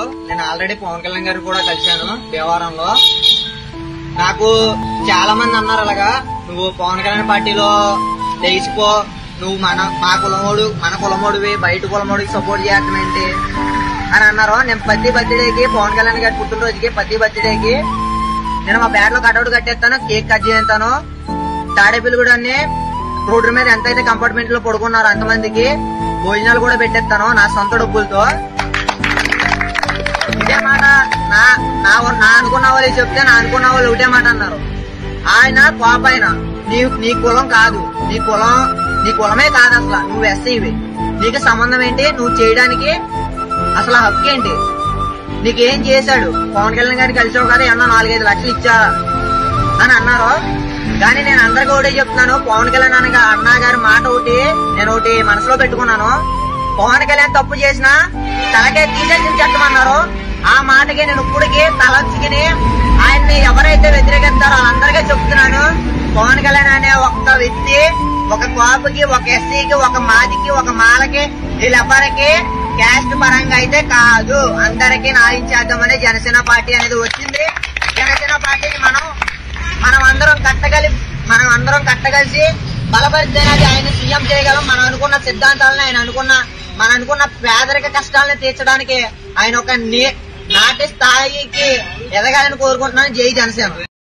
నేను ఆల్రెడీ పవన్ కళ్యాణ్ గారు కూడా కలిశాను దేవారంలో నాకు చాలా మంది అన్నారు అలాగా నువ్వు పవన్ కళ్యాణ్ పార్టీలో లేచిపో నువ్వు మన మా కులమోడు మన కులమోడివి బయట కులమోడికి సపోర్ట్ చేస్తామేంటి అని అన్నారు నేను ప్రతి బర్త్డేకి పవన్ కళ్యాణ్ గారి పుట్టినరోజుకి ప్రతి బర్త్డేకి నేను మా బ్యాట్ లో కటౌట్ కట్టేస్తాను కేక్ కట్ చేస్తాను తాడేపల్లిగూడని రోడ్డు మీద ఎంతైతే కంపార్ట్మెంట్ లో పడుకున్నారో అంతమందికి భోజనాలు కూడా పెట్టేస్తాను నా సొంత డబ్బులతో ఇదే మాట నా నా నా అనుకున్న వాళ్ళు చెప్తే నా అనుకున్న వాళ్ళు ఒకటే మాట అన్నారు ఆయన కోపాయన నీ నీ కులం కాదు నీ కులం నీ కులమే కాదు అసలు నువ్వు ఎస్సీవి నీకు సంబంధం ఏంటి నువ్వు చేయడానికి అసలు ఆ హక్కు ఏంటి నీకేం చేశాడు పవన్ కళ్యాణ్ గారిని కలిసావు కదా ఏమన్నా నాలుగైదు లక్షలు ఇచ్చారా అని అన్నారు కానీ నేను అందరికీ ఒకటే చెప్తున్నాను పవన్ కళ్యాణ్ అనగా అన్నా గారి మాట ఒకటి నేను ఒకటి మనసులో పెట్టుకున్నాను పవన్ కళ్యాణ్ తప్పు చేసినా తలకే తీసేసి చెప్పమన్నారు ఆ మాటకి నేను ఇప్పటికి తలంచుకుని ఆయన్ని ఎవరైతే వ్యతిరేకిస్తారో వాళ్ళందరికీ చెప్తున్నాను పవన్ కళ్యాణ్ అనే ఒక్క వ్యక్తి ఒక కాపుకి ఒక ఎస్సీకి ఒక మాదికి ఒక మాలకి వీళ్ళెవ్వరికి క్యాస్ట్ పరంగా అయితే కాదు అందరికీ న్యాయం చేద్దామని జనసేన పార్టీ అనేది వచ్చింది జనసేన పార్టీని మనం మనం అందరం కట్టగలి మనం అందరం కట్టగలిసి బలపరిస్తేనే అది ఆయన సీఎం చేయగలం మనం అనుకున్న సిద్ధాంతాలను ఆయన అనుకున్న మనం అనుకున్న పేదరిక కష్టాలను తీర్చడానికి ఆయన ఒక నే- నాటి స్థాయికి ఎదగాలని కోరుకుంటున్నాను జై జనసేన